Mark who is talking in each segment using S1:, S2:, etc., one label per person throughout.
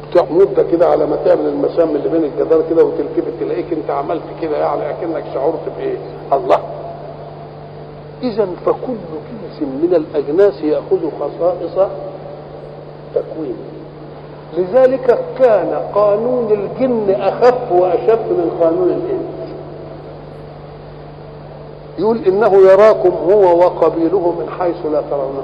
S1: مده كده على ما تعمل المسام اللي بين الجدار كده وتلتفت تلاقيك انت عملت كده يعني اكنك شعرت بايه؟ الله اذا فكل جنس من الاجناس ياخذ خصائص تكوينه لذلك كان قانون الجن اخف واشد من قانون الانس يقول انه يراكم هو وقبيله من حيث لا ترونه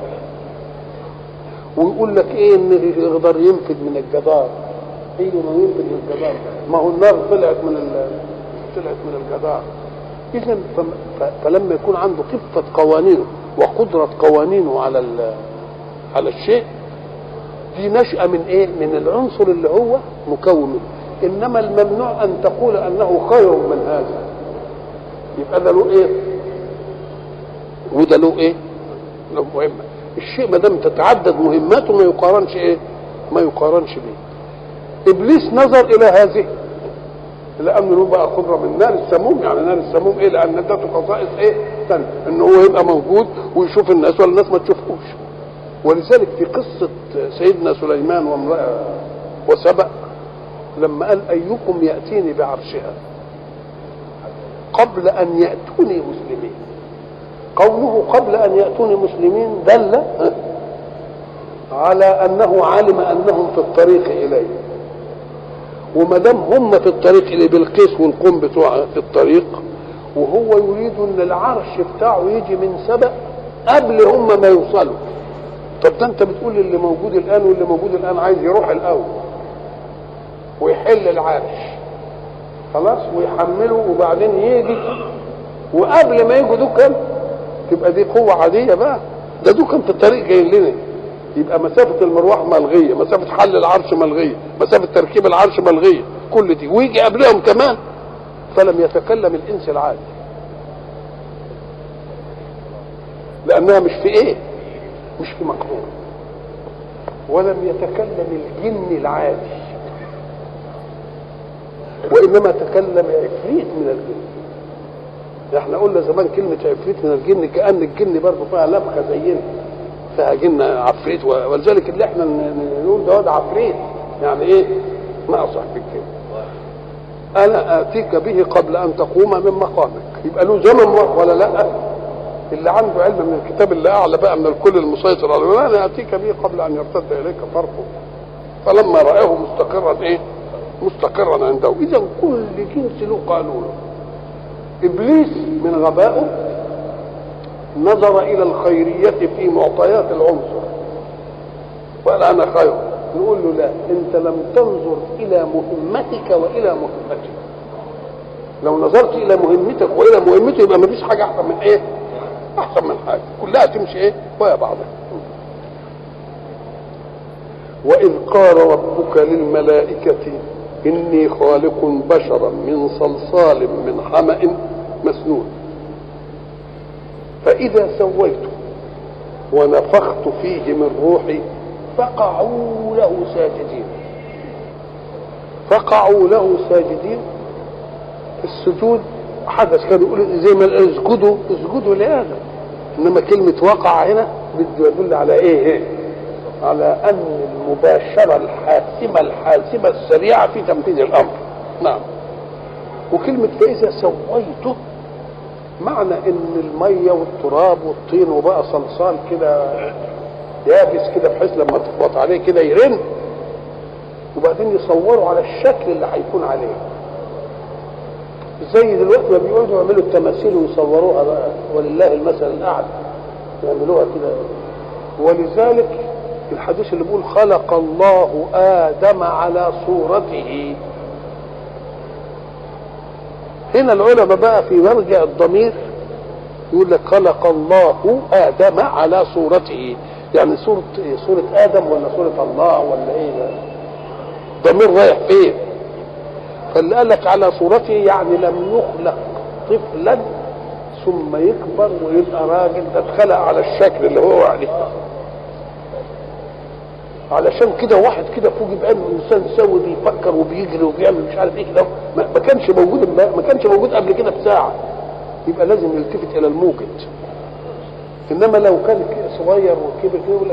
S1: ويقول لك ايه ان يقدر ينفذ من الجدار ايوه ما ينفذ من الجدار ما هو النار طلعت من ال... طلعت من الجدار اذا فلما يكون عنده خفه قوانينه وقدره قوانينه على ال... على الشيء دي نشأة من ايه؟ من العنصر اللي هو مكون منه انما الممنوع ان تقول انه خير من هذا يبقى ده له ايه؟ وده له ايه؟ له مهمه الشيء ما دام تتعدد مهماته ما يقارنش ايه؟ ما يقارنش بيه ابليس نظر الى هذه لانه له بقى قدره من نار السموم يعني نار السموم ايه؟ لان ادته خصائص ايه؟ ثانيه ان هو يبقى موجود ويشوف الناس ولا الناس ما تشوفوش ولذلك في قصة سيدنا سليمان وامرأة وسبأ لما قال أيكم يأتيني بعرشها قبل أن يأتوني مسلمين قوله قبل أن يأتوني مسلمين دل على أنه علم أنهم في الطريق إليه وما دام هم في الطريق إليه بالقيس والقوم بتوع في الطريق وهو يريد أن العرش بتاعه يجي من سبأ قبل هم ما يوصلوا طب ده انت بتقول اللي موجود الان واللي موجود الان عايز يروح الاول ويحل العرش خلاص ويحمله وبعدين يجي وقبل ما يجوا دكان تبقى دي قوة عادية بقى ده دكان في الطريق جايين لنا يبقى مسافة المروح ملغية مسافة حل العرش ملغية مسافة تركيب العرش ملغية كل دي ويجي قبلهم كمان فلم يتكلم الانس العادي لانها مش في ايه مش في مقدور ولم يتكلم الجن العادي وانما تكلم عفريت من الجن احنا قلنا زمان كلمة عفريت من الجن كأن الجن برضه فيها لبخة زينا فيها جن عفريت ولذلك اللي احنا نقول ده ده عفريت يعني ايه ما اصح بالكلمة انا اتيك به قبل ان تقوم من مقامك يبقى له زمن ولا لا اللي عنده علم من الكتاب اللي اعلى بقى من الكل المسيطر على انا اتيك به قبل ان يرتد اليك طرفه فلما رآه مستقرا ايه؟ مستقرا عنده اذا كل جنس له قانونه ابليس من غبائه نظر الى الخيريه في معطيات العنصر وقال انا خير نقول له لا انت لم تنظر الى مهمتك والى مهمتك لو نظرت الى مهمتك والى مهمته يبقى مفيش حاجه احسن من ايه؟ احسن من حاجه كلها تمشي ايه ويا بعضها واذ قال ربك للملائكه اني خالق بشرا من صلصال من حما مسنون فاذا سويته ونفخت فيه من روحي فقعوا له ساجدين فقعوا له ساجدين السجود حدث كانوا يقولوا زي ما اسجدوا اسجدوا لآدم انما كلمة وقع هنا بده يدل على ايه ايه على ان المباشرة الحاسمة الحاسمة السريعة في تنفيذ الامر نعم وكلمة فإذا سويته معنى ان المية والتراب والطين وبقى صلصال كده يابس كده بحيث لما تخبط عليه كده يرن وبعدين يصوروا على الشكل اللي هيكون عليه زي دلوقتي ما بيقعدوا يعملوا التماثيل ويصوروها بقى ولله المثل الاعلى يعملوها كده ولذلك الحديث اللي بيقول خلق الله ادم على صورته هنا العلماء بقى في مرجع الضمير يقول لك خلق الله ادم على صورته يعني صورة إيه؟ صورة ادم ولا صورة الله ولا ايه ده ضمير رايح فين فاللي قال لك على صورته يعني لم يخلق طفلا ثم يكبر ويبقى راجل ده اتخلق على الشكل اللي هو عليه علشان كده واحد كده فوق يبقى انسان سوي بيفكر وبيجري وبيعمل مش عارف ايه كده ما ما كانش موجود ما كانش موجود قبل كده بساعه يبقى لازم يلتفت الى الموجد انما لو كان صغير وكبر كده